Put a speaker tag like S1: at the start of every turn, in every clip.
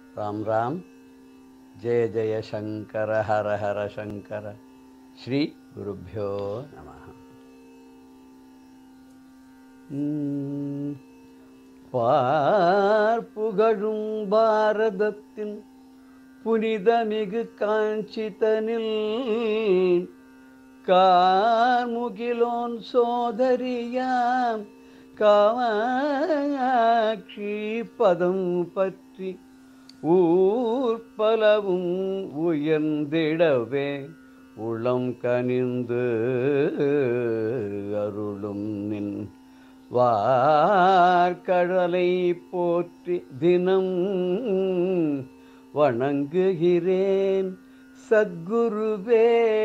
S1: ராம் ராம் ஜெய ஜெய சங்கர ஹர ஹர சங்கர ஸ்ரீ குருப்பியோ நம பார்ப்புகழும் பாரதத்தின் புனிதமிகு காஞ்சிதனில் கார்முகிலோன் சோதரியாம் காமாட்சி பதம் பற்றி ஊர் பலவும் உயர்ந்திடவே உளம் கனிந்து அருளும் நின் வார்கடலை போற்றி தினம் வணங்குகிறேன் சத்குருவே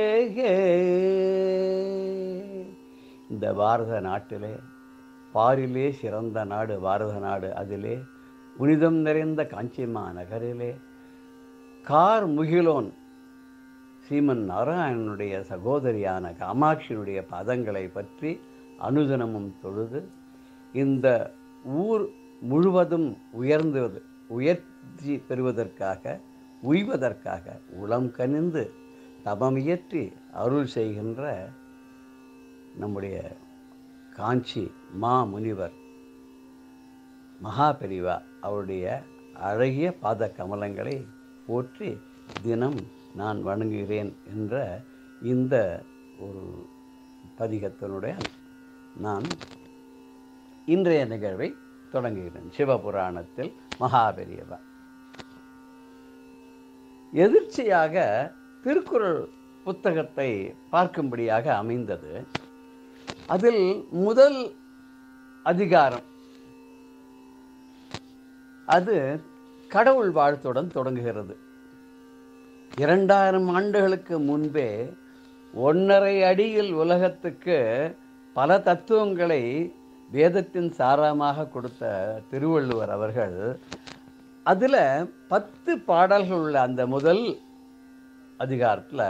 S1: இந்த பாரத நாட்டிலே பாரிலே சிறந்த நாடு பாரத நாடு அதிலே புனிதம் நிறைந்த காஞ்சிமா நகரிலே கார் முகிலோன் சீமன் நாராயணனுடைய சகோதரியான காமாட்சியினுடைய பதங்களை பற்றி அனுதினமும் தொழுது இந்த ஊர் முழுவதும் உயர்ந்தது உயர்ச்சி பெறுவதற்காக உய்வதற்காக உளம் கனிந்து தபமியற்றி அருள் செய்கின்ற நம்முடைய காஞ்சி மா முனிவர் மகா பெரிவா அவருடைய அழகிய பாத கமலங்களை போற்றி தினம் நான் வணங்குகிறேன் என்ற இந்த ஒரு பதிகத்தினுடைய நான் இன்றைய நிகழ்வை தொடங்குகிறேன் சிவபுராணத்தில் மகாபெரியவா எதிர்ச்சியாக திருக்குறள் புத்தகத்தை பார்க்கும்படியாக அமைந்தது அதில் முதல் அதிகாரம் அது கடவுள் வாழ்த்துடன் தொடங்குகிறது இரண்டாயிரம் ஆண்டுகளுக்கு முன்பே ஒன்றரை அடியில் உலகத்துக்கு பல தத்துவங்களை வேதத்தின் சாரமாக கொடுத்த திருவள்ளுவர் அவர்கள் அதில் பத்து பாடல்கள் உள்ள அந்த முதல் அதிகாரத்தில்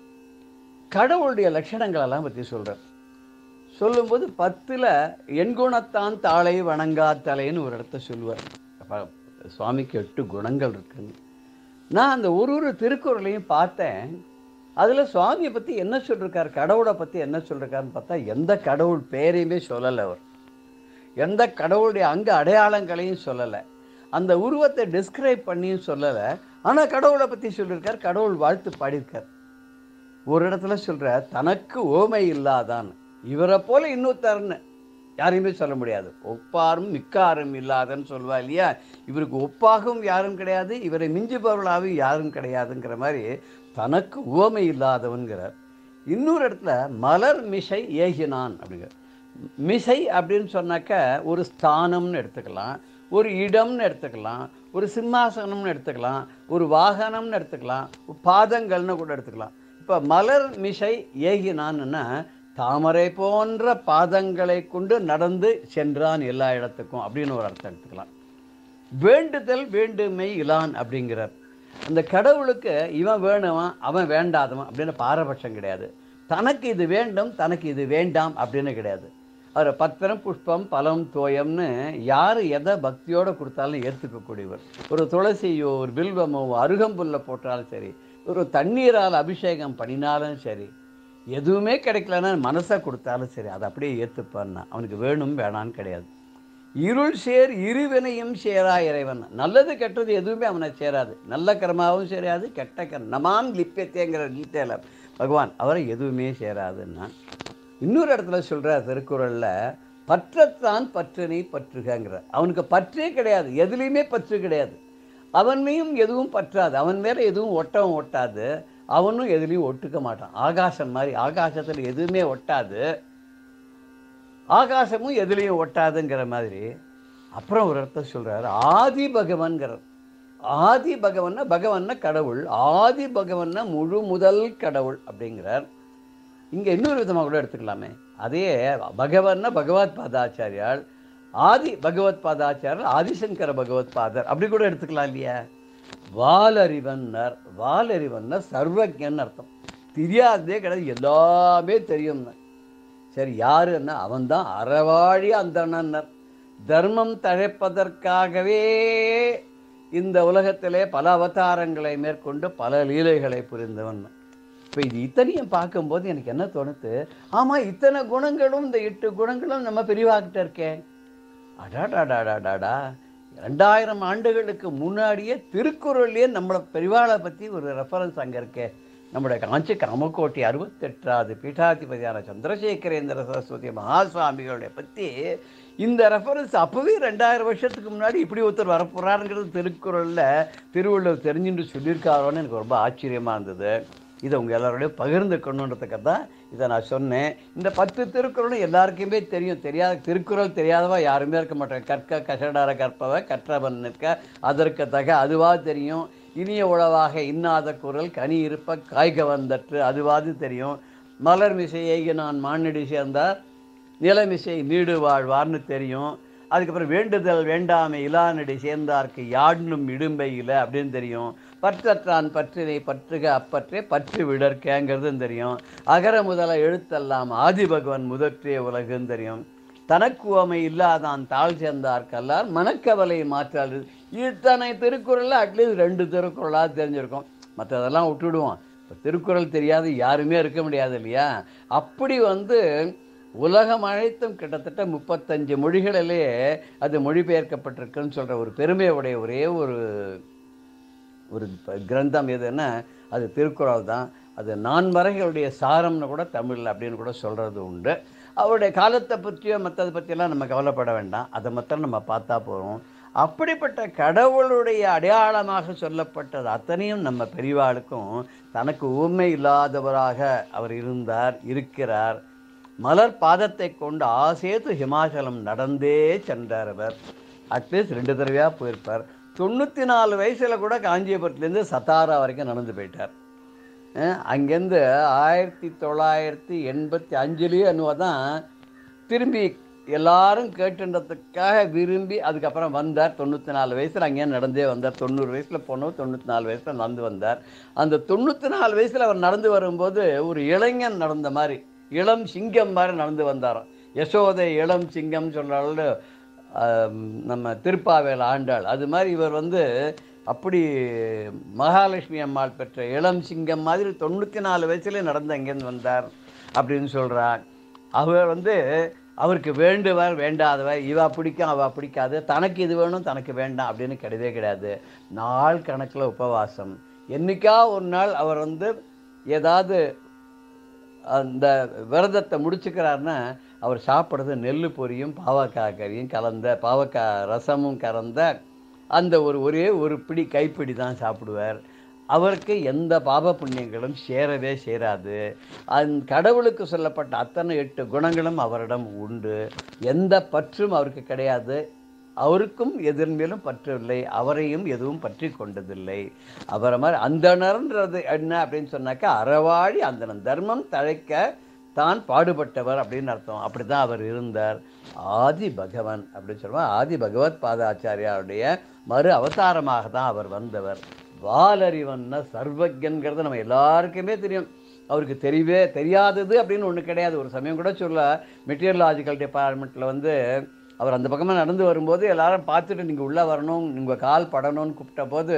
S1: கடவுளுடைய லட்சணங்களெல்லாம் பற்றி சொல்கிறார் சொல்லும்போது பத்தில் எண்குணத்தான் தாளை வணங்கா தலைன்னு ஒரு இடத்த சொல்லுவார் அப்ப சுவாமிக்கு எட்டு குணங்கள் இருக்குன்னு நான் அந்த ஒரு ஒரு திருக்குறளையும் பார்த்தேன் அதில் சுவாமியை பற்றி என்ன சொல்லியிருக்கார் கடவுளை பற்றி என்ன சொல்லியிருக்காருன்னு பார்த்தா எந்த கடவுள் பேரையுமே சொல்லலை அவர் எந்த கடவுளுடைய அங்க அடையாளங்களையும் சொல்லலை அந்த உருவத்தை டிஸ்கிரைப் பண்ணியும் சொல்லலை ஆனால் கடவுளை பற்றி சொல்லியிருக்கார் கடவுள் வாழ்த்து பாடியிருக்கார் ஒரு இடத்துல சொல்கிற தனக்கு ஓமை இல்லாதான் இவரை போல இன்னொருத்தர்னு யாரையுமே சொல்ல முடியாது ஒப்பாரும் மிக்காரும் இல்லாதன்னு சொல்லுவா இல்லையா இவருக்கு ஒப்பாகவும் யாரும் கிடையாது இவரை மிஞ்சுபவர்களாகவும் யாரும் கிடையாதுங்கிற மாதிரி தனக்கு உவமை இல்லாதவன்கிறார் இன்னொரு இடத்துல மலர் மிசை ஏகினான் அப்படிங்கிற மிசை அப்படின்னு சொன்னாக்க ஒரு ஸ்தானம்னு எடுத்துக்கலாம் ஒரு இடம்னு எடுத்துக்கலாம் ஒரு சிம்மாசனம்னு எடுத்துக்கலாம் ஒரு வாகனம்னு எடுத்துக்கலாம் பாதங்கள்னு கூட எடுத்துக்கலாம் இப்போ மலர் மிசை ஏகினான்னா தாமரை போன்ற பாதங்களை கொண்டு நடந்து சென்றான் எல்லா இடத்துக்கும் அப்படின்னு ஒரு அர்த்தம் எடுத்துக்கலாம் வேண்டுதல் வேண்டுமை இலான் அப்படிங்கிறார் அந்த கடவுளுக்கு இவன் வேணுவன் அவன் வேண்டாதவன் அப்படின்னு பாரபட்சம் கிடையாது தனக்கு இது வேண்டும் தனக்கு இது வேண்டாம் அப்படின்னு கிடையாது அவர் பத்திரம் புஷ்பம் பலம் தோயம்னு யார் எதை பக்தியோடு கொடுத்தாலும் ஏற்றுக்கக்கூடியவர் ஒரு துளசியோ ஒரு பில்வமோ அருகம்புல்ல போட்டாலும் சரி ஒரு தண்ணீரால் அபிஷேகம் பண்ணினாலும் சரி எதுவுமே கிடைக்கலன்னா மனசை கொடுத்தாலும் சரி அதை அப்படியே ஏற்றுப்பான்னா அவனுக்கு வேணும் வேணான்னு கிடையாது இருள் சேர் இருவினையும் சேரா இறைவன் நல்லது கெட்டது எதுவுமே அவனை சேராது நல்ல கர்மாவும் சேராது கெட்ட கர் நமாம் லிப்பியத்தேங்கிற கீதையில் பகவான் அவரை எதுவுமே சேராதுன்னா இன்னொரு இடத்துல சொல்கிற திருக்குறளில் பற்றத்தான் பற்றினை பற்றுகங்கிற அவனுக்கு பற்றே கிடையாது எதுலேயுமே பற்று கிடையாது அவன்மையும் எதுவும் பற்றாது அவன் மேலே எதுவும் ஒட்டவும் ஒட்டாது அவனும் எதுலேயும் ஒட்டுக்க மாட்டான் ஆகாசம் மாதிரி ஆகாசத்தில் எதுவுமே ஒட்டாது ஆகாசமும் எதுலேயும் ஒட்டாதுங்கிற மாதிரி அப்புறம் ஒரு இடத்த சொல்கிறார் ஆதி பகவன்கிறார் ஆதி பகவன்னா பகவன்னா கடவுள் ஆதி பகவன்னா முழு முதல் கடவுள் அப்படிங்கிறார் இங்கே இன்னொரு விதமாக கூட எடுத்துக்கலாமே அதே பகவன்னா பகவத் பாதாச்சாரியால் ஆதி பகவத் பாதாச்சாரியர் ஆதிசங்கர பகவத் பாதர் அப்படி கூட எடுத்துக்கலாம் இல்லையா வாலறிவன்னர் வாலறிவன்னா சர்வஜன் அர்த்தம் தெரியாததே கிடையாது எல்லாமே தெரியும்னர் சரி யாருன்னா அவன்தான் அறவாழி அந்தணன்னர் தர்மம் தழைப்பதற்காகவே இந்த உலகத்திலே பல அவதாரங்களை மேற்கொண்டு பல லீலைகளை புரிந்தவன் இப்போ இது இத்தனையும் பார்க்கும்போது எனக்கு என்ன தோணுது ஆமாம் இத்தனை குணங்களும் இந்த எட்டு குணங்களும் நம்ம பெரியவாகிட்ட இருக்கே அடாடாடாடாடாடா ரெண்டாயிரம் ஆண்டுகளுக்கு முன்னாடியே திருக்குறள்லேயே நம்மளை பெரிவாளை பற்றி ஒரு ரெஃபரன்ஸ் அங்கே இருக்கே நம்முடைய காஞ்சி காமக்கோட்டி அறுபத்தெட்டாவது பீட்டாதிபதியான சந்திரசேகரேந்திர சரஸ்வதி மகாசுவாமிகளுடைய பற்றி இந்த ரெஃபரன்ஸ் அப்போவே ரெண்டாயிரம் வருஷத்துக்கு முன்னாடி இப்படி ஒருத்தர் வரப்போகிறாருங்கிறது திருக்குறளில் திருவள்ளுவர் தெரிஞ்சுட்டு சொல்லியிருக்காரோன்னு எனக்கு ரொம்ப ஆச்சரியமாக இருந்தது இதை உங்கள் எல்லாரோடையும் பகிர்ந்துக்கணுன்றதுக்காக தான் இதை நான் சொன்னேன் இந்த பத்து திருக்குறளும் எல்லாருக்குமே தெரியும் தெரியாத திருக்குறள் தெரியாதவா யாருமே இருக்க மாட்டாங்க கற்க கஷடார கற்பவ கற்றவன் நிற்க அதற்கு தக அதுவாக தெரியும் இனிய உளவாக இன்னாத குரல் கனி இருப்ப காய்க வந்தற்று அதுவாது தெரியும் மலர் மிசை ஏகி நான் மானிடி சேர்ந்தார் நிலமிசை நீடு வாழ்வார்னு தெரியும் அதுக்கப்புறம் வேண்டுதல் வேண்டாமை இலானடி சேர்ந்தார்க்கு யாழ்னும் இடும்பையில் அப்படின்னு தெரியும் பற்றற்றான் பற்றினை பற்றுக அப்பற்றே பற்று விடற்கேங்கிறதும் தெரியும் அகர முதல எழுத்தெல்லாம் ஆதி பகவன் முதற்றே உலகுன்னு தெரியும் தனக்குவமை இல்லாதான் தாழ் சேர்ந்தார்க்கல்லார் மனக்கவலை மாற்றாது இத்தனை திருக்குறளில் அட்லீஸ்ட் ரெண்டு திருக்குறளாக தெரிஞ்சிருக்கும் மற்றதெல்லாம் விட்டுடுவோம் இப்போ திருக்குறள் தெரியாது யாருமே இருக்க முடியாது இல்லையா அப்படி வந்து உலகம் அனைத்தும் கிட்டத்தட்ட முப்பத்தஞ்சு மொழிகளிலே அது மொழிபெயர்க்கப்பட்டிருக்குன்னு சொல்கிற ஒரு பெருமையுடைய ஒரே ஒரு ஒரு ப- கிரந்தம் எதுன்னா அது திருக்குறள் தான் அது நான்மறைகளுடைய சாரம்னு கூட தமிழ் அப்படின்னு கூட சொல்கிறது உண்டு அவருடைய காலத்தை பற்றியோ மற்றதை பற்றியெல்லாம் நம்ம கவலைப்பட வேண்டாம் அதை மாத்திரம் நம்ம பார்த்தா போகிறோம் அப்படிப்பட்ட கடவுளுடைய அடையாளமாக சொல்லப்பட்டது அத்தனையும் நம்ம பெரியவாளுக்கும் தனக்கு ஊமை இல்லாதவராக அவர் இருந்தார் இருக்கிறார் மலர் பாதத்தை கொண்டு ஆசேது ஹிமாச்சலம் நடந்தே சென்றார் அவர் அட்லீஸ்ட் ரெண்டு தடவையாக போயிருப்பார் தொண்ணூற்றி நாலு வயசில் கூட காஞ்சிபுரத்துலேருந்து சத்தாரா வரைக்கும் நடந்து போயிட்டார் அஹ் அங்கேருந்து ஆயிரத்தி தொள்ளாயிரத்தி எண்பத்தி அஞ்சுலேயே என்னவோ தான் திரும்பி எல்லாரும் கேட்டுன்றதுக்காக விரும்பி அதுக்கப்புறம் வந்தார் தொண்ணூற்றி நாலு வயசில் அங்கேயே நடந்தே வந்தார் தொண்ணூறு வயசில் போனோம் தொண்ணூற்றி நாலு வயசில் நடந்து வந்தார் அந்த தொண்ணூற்றி நாலு வயசில் அவர் நடந்து வரும்போது ஒரு இளைஞன் நடந்த மாதிரி இளம் சிங்கம் மாதிரி நடந்து வந்தாராம் யசோதை இளம் சிங்கம் சொல்கிறாள் நம்ம திருப்பாவேல் ஆண்டாள் அது மாதிரி இவர் வந்து அப்படி மகாலட்சுமி அம்மாள் பெற்ற இளம் சிங்கம் மாதிரி தொண்ணூற்றி நாலு வயசுல நடந்து அங்கேருந்து வந்தார் அப்படின்னு சொல்கிறார் அவர் வந்து அவருக்கு வேண்டுவர் வேண்டாதவர் இவா பிடிக்கும் அவா பிடிக்காது தனக்கு இது வேணும் தனக்கு வேண்டாம் அப்படின்னு கிடையவே கிடையாது நாள் கணக்கில் உபவாசம் என்னைக்கா ஒரு நாள் அவர் வந்து ஏதாவது அந்த விரதத்தை முடிச்சுக்கிறாருன்னா அவர் சாப்பிட்றது நெல் பொரியும் பாவக்காய் கறியும் கலந்த பாவக்காய் ரசமும் கலந்த அந்த ஒரு ஒரே ஒரு பிடி கைப்பிடி தான் சாப்பிடுவார் அவருக்கு எந்த பாப புண்ணியங்களும் சேரவே சேராது அந் கடவுளுக்கு சொல்லப்பட்ட அத்தனை எட்டு குணங்களும் அவரிடம் உண்டு எந்த பற்றும் அவருக்கு கிடையாது அவருக்கும் எதன் மேலும் பற்றவில்லை அவரையும் எதுவும் பற்றி கொண்டதில்லை அவரை மாதிரி அந்தணர்ன்றது என்ன அப்படின்னு சொன்னாக்கா அறவாழி அந்தணன் தர்மம் தழைக்க தான் பாடுபட்டவர் அப்படின்னு அர்த்தம் அப்படி தான் அவர் இருந்தார் ஆதி பகவன் அப்படின்னு சொல்லுவாங்க ஆதி பகவத் பாதாச்சாரியாருடைய மறு அவதாரமாக தான் அவர் வந்தவர் வாலறிவன்னா சர்வஜன்கிறது நம்ம எல்லாருக்குமே தெரியும் அவருக்கு தெரியவே தெரியாதது அப்படின்னு ஒன்று கிடையாது ஒரு சமயம் கூட சொல்ல மெட்டீரியலாஜிக்கல் டிபார்ட்மெண்ட்டில் வந்து அவர் அந்த பக்கமாக நடந்து வரும்போது எல்லாரும் பார்த்துட்டு நீங்கள் உள்ளே வரணும் உங்கள் கால் படணும்னு கூப்பிட்ட போது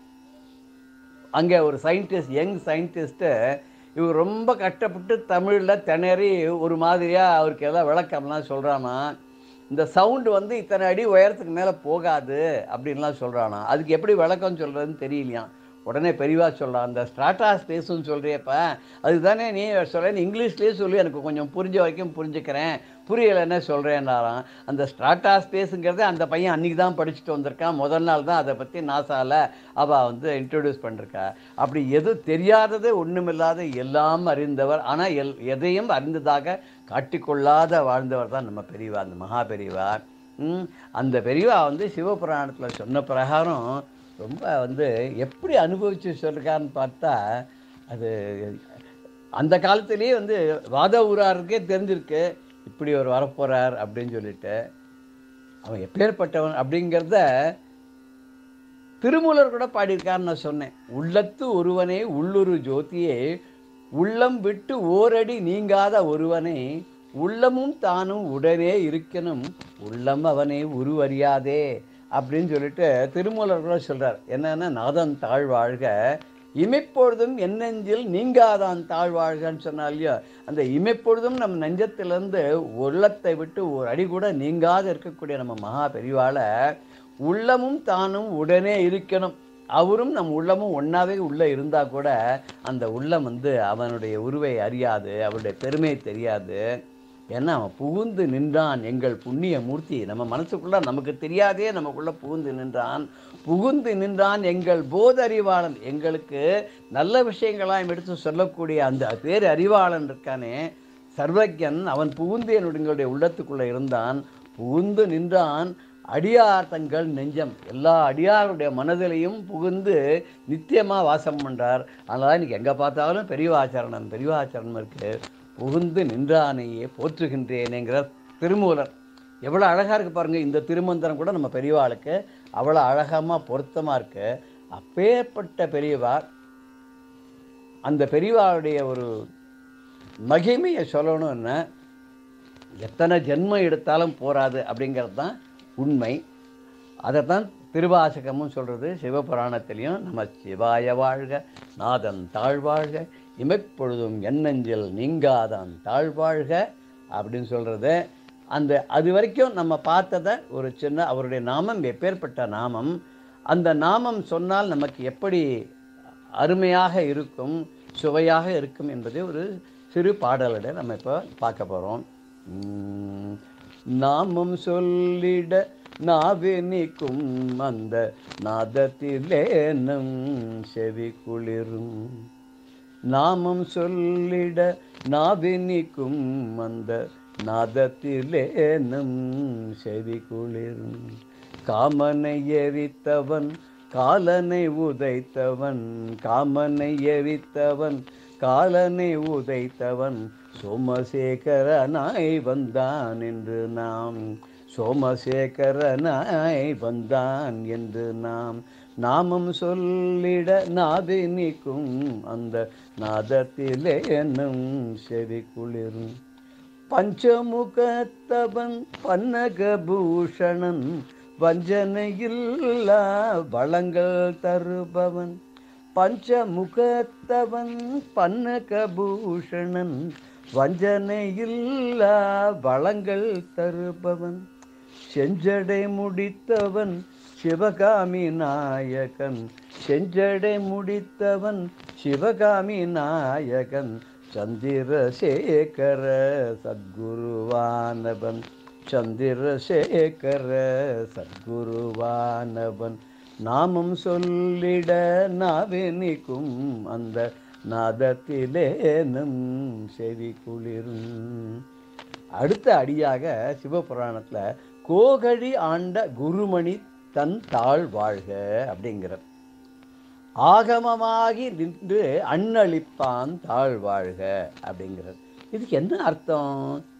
S1: அங்கே ஒரு சயின்டிஸ்ட் யங் சயின்டிஸ்ட்டு இவர் ரொம்ப கஷ்டப்பட்டு தமிழில் திணறி ஒரு மாதிரியாக அவருக்கு எல்லாம் விளக்கம்லாம் சொல்கிறானா இந்த சவுண்டு வந்து இத்தனை அடி உயரத்துக்கு மேலே போகாது அப்படின்லாம் சொல்கிறானா அதுக்கு எப்படி விளக்கம் சொல்கிறதுன்னு தெரியலையாம் உடனே பெரியவா சொல்லலாம் அந்த ஸ்ட்ராட்டா ஸ்பேஸ்னு சொல்கிறியப்ப அதுதானே நீ சொல்ல நீ இங்கிலீஷ்லேயே சொல்லி எனக்கு கொஞ்சம் புரிஞ்ச வரைக்கும் புரிஞ்சுக்கிறேன் புரியலைன்னு சொல்கிறேன்னாராம் அந்த ஸ்ட்ராட்டா ஸ்பேஸுங்கிறதே அந்த பையன் அன்றைக்கி தான் படிச்சுட்டு வந்திருக்கான் முதல் நாள் தான் அதை பற்றி நாசாவில் அவள் வந்து இன்ட்ரடியூஸ் பண்ணிருக்கா அப்படி எது தெரியாதது ஒன்றுமில்லாத எல்லாம் அறிந்தவர் ஆனால் எல் எதையும் அறிந்ததாக காட்டிக்கொள்ளாத வாழ்ந்தவர் தான் நம்ம பெரியவா அந்த மகா பெரியவா ம், அந்த பெரியவா வந்து சிவபுராணத்தில் சொன்ன பிரகாரம் ரொம்ப வந்து எப்படி அனுபவித்து சொல்லிருக்கான்னு பார்த்தா அது அந்த காலத்திலேயே வந்து வாத ஊராருக்கே தெரிஞ்சிருக்கு இப்படி ஒரு வரப்போகிறார் அப்படின்னு சொல்லிட்டு அவன் எப்பேற்பட்டவன் அப்படிங்கிறத திருமூலர் கூட பாடியிருக்காருன்னு நான் சொன்னேன் உள்ளத்து ஒருவனே உள்ளுரு ஜோதியே உள்ளம் விட்டு ஓரடி நீங்காத ஒருவனே உள்ளமும் தானும் உடனே இருக்கணும் உள்ளம் அவனே உருவறியாதே அப்படின்னு சொல்லிட்டு திருமூலர் கூட சொல்றார் என்னன்னா நாதன் தாழ்வாழ்க இமைப்பொழுதும் என் நெஞ்சில் நீங்காதான் தாழ்வாழ்கன்னு சொன்னா இல்லையோ அந்த இமைப்பொழுதும் நம்ம நெஞ்சத்திலிருந்து உள்ளத்தை விட்டு ஒரு அடி கூட நீங்காத இருக்கக்கூடிய நம்ம மகா பெரிவாள உள்ளமும் தானும் உடனே இருக்கணும் அவரும் நம் உள்ளமும் ஒன்றாவே உள்ளே இருந்தால் கூட அந்த உள்ளம் வந்து அவனுடைய உருவை அறியாது அவருடைய பெருமை தெரியாது ஏன்னா அவன் புகுந்து நின்றான் எங்கள் புண்ணிய மூர்த்தி நம்ம மனசுக்குள்ள நமக்கு தெரியாதே நமக்குள்ள புகுந்து நின்றான் புகுந்து நின்றான் எங்கள் போதறிவாளன் எங்களுக்கு நல்ல விஷயங்களாம் எடுத்து சொல்லக்கூடிய அந்த பேர் அறிவாளன் இருக்கானே சர்வஜன் அவன் புகுந்து என்னுடைய உள்ளத்துக்குள்ள இருந்தான் புகுந்து நின்றான் அடியார் தங்கள் நெஞ்சம் எல்லா அடியாருடைய மனதிலையும் புகுந்து நித்தியமாக வாசம் பண்ணுறார் அதனால் இன்னைக்கு எங்கே பார்த்தாலும் பெரியவாச்சரணம் பெரியவாச்சரணம் இருக்கு புகுந்து நின்றானையே போற்றுகின்றேனேங்கிறார் திருமூலர் எவ்வளோ அழகாக இருக்கு பாருங்க இந்த திருமந்திரம் கூட நம்ம பெரியவாளுக்கு அவ்வளோ அழகமாக பொருத்தமாக இருக்கு அப்பேற்பட்ட பெரியவார் அந்த பெரியவாளுடைய ஒரு மகிமையை சொல்லணும்னா எத்தனை ஜென்மம் எடுத்தாலும் போராது அப்படிங்கிறது தான் உண்மை அதை தான் திருவாசகமும் சொல்கிறது சிவபுராணத்திலையும் நம்ம சிவாய வாழ்க நாதன் தாழ்வாழ்க இமைப்பொழுதும் எண்ணஞ்சில் நீங்காதான் தாழ்வாழ்க அப்படின்னு சொல்கிறது அந்த அது வரைக்கும் நம்ம பார்த்ததை ஒரு சின்ன அவருடைய நாமம் எப்பேற்பட்ட நாமம் அந்த நாமம் சொன்னால் நமக்கு எப்படி அருமையாக இருக்கும் சுவையாக இருக்கும் என்பதை ஒரு சிறு பாடலோட நம்ம இப்போ பார்க்க போகிறோம் நாமம் சொல்லிட நாவினிக்கும் அந்த நாதத்திலே நம் செவி குளிரும் நாமம் சொல்லிட நாவினிக்கும் அந்த நாதத்திலே நம் செவி குளிரும் காமனை எரித்தவன் காலனை உதைத்தவன் காமனை எரித்தவன் காலனை உதைத்தவன் சோமசேகரனாய் வந்தான் என்று நாம் சோமசேகரனாய் வந்தான் என்று நாம் நாமம் சொல்லிட நாதினிக்கும் அந்த நாதத்திலே நம் செவி குளிரும் பஞ்சமுகத்தவன் பன்னகபூஷணன் வஞ்சனையில்லா வளங்கள் தருபவன் பஞ்சமுகத்தவன் பன்னகபூஷணன் வஞ்சனையில்லா வளங்கள் தருபவன் செஞ்சடை முடித்தவன் சிவகாமி நாயகன் செஞ்சடை முடித்தவன் சிவகாமி நாயகன் சந்திரசேகர சத்குருவானவன் சந்திரசேகர சத்குருவானவன் நாமம் சொல்லிட நாவினிக்கும் அந்த நாதத்திலே நம் செவி குளிரும் அடுத்த அடியாக சிவபுராணத்தில் கோகழி ஆண்ட குருமணி தன் தாழ் வாழ்க அப்படிங்கிறார் ஆகமமாகி நின்று அண்ணளிப்பான் தாழ் வாழ்க அப்படிங்கிறார் இதுக்கு என்ன அர்த்தம்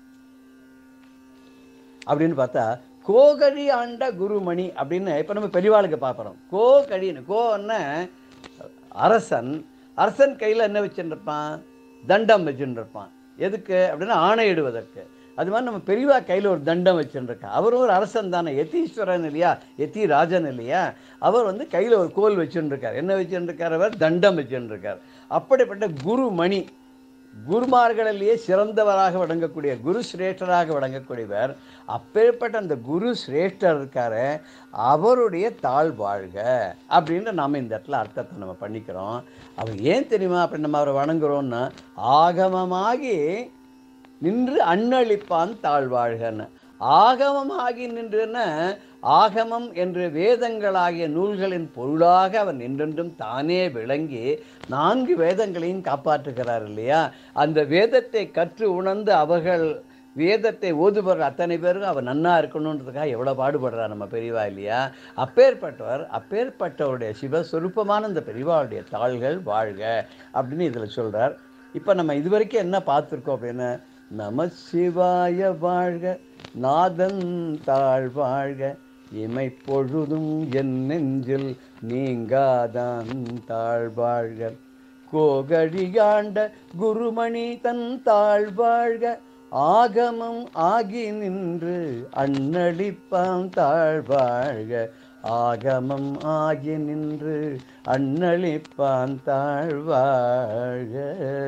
S1: அப்படின்னு பார்த்தா கோகழி ஆண்ட குருமணி அப்படின்னு இப்போ நம்ம பெரியவாளுக்கு பார்க்குறோம் கோகழின்னு கோன்னா அரசன் அரசன் கையில் என்ன வச்சுருப்பான் தண்டம் வச்சுருப்பான் எதுக்கு அப்படின்னா ஆணையிடுவதற்கு அது மாதிரி நம்ம பெரியவா கையில் ஒரு தண்டம் வச்சுருக்கா அவரும் ஒரு அரசன் தானே யதீஸ்வரன் இல்லையா யதி ராஜன் இல்லையா அவர் வந்து கையில் ஒரு கோல் வச்சுருக்கார் என்ன வச்சுருக்கார் அவர் தண்டம் வச்சுருக்கார் அப்படிப்பட்ட குருமணி குருமார்களிலேயே சிறந்தவராக விளங்கக்கூடிய குரு சிரேஷ்டராக விளங்கக்கூடியவர் அப்பேற்பட்ட அந்த குரு சிரேஷ்டர் இருக்கார அவருடைய தாழ் வாழ்க அப்படின்னு நாம் இந்த இடத்துல அர்த்தத்தை நம்ம பண்ணிக்கிறோம் அவர் ஏன் தெரியுமா அப்படி நம்ம அவரை வணங்குறோம்னா ஆகமமாகி நின்று அண்ணளிப்பான் தாழ்வாழ்கன்னு ஆகமமாகி நின்றுன்னா ஆகமம் என்று வேதங்களாகிய நூல்களின் பொருளாக அவர் நின்றென்றும் தானே விளங்கி நான்கு வேதங்களையும் காப்பாற்றுகிறார் இல்லையா அந்த வேதத்தை கற்று உணர்ந்து அவர்கள் வேதத்தை ஓதுபவர் அத்தனை பேரும் அவர் நன்னா இருக்கணுன்றதுக்காக எவ்வளோ பாடுபடுறார் நம்ம பெரியவா இல்லையா அப்பேற்பட்டவர் அப்பேற்பட்டவருடைய சிவஸ்வரூபமான இந்த பெரியவாவுடைய தாள்கள் வாழ்க அப்படின்னு இதில் சொல்கிறார் இப்போ நம்ம இது வரைக்கும் என்ன பார்த்துருக்கோம் அப்படின்னு நம சிவாய வாழ்க நாதன் தாழ் வாழ்க இமை பொழுதும் என் நெஞ்சில் நீங்காதான் தாழ் வாழ்க கோகழியாண்ட குருமணி தன் தாழ் வாழ்க ஆகமம் ஆகி நின்று அண்ணளிப்பான் தாழ்வாழ்க ஆகமம் ஆகி நின்று அண்ணளிப்பான் தாழ்வாழ்க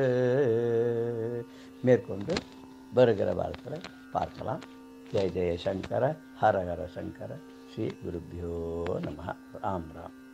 S1: மேற்கொண்டு வருகிற வாரத்தில் பார்க்கலாம் ஜெய ஜெய சங்கர ஹர ஹர சங்கர ஸ்ரீ குருப்பியோ நம ராம் ராம்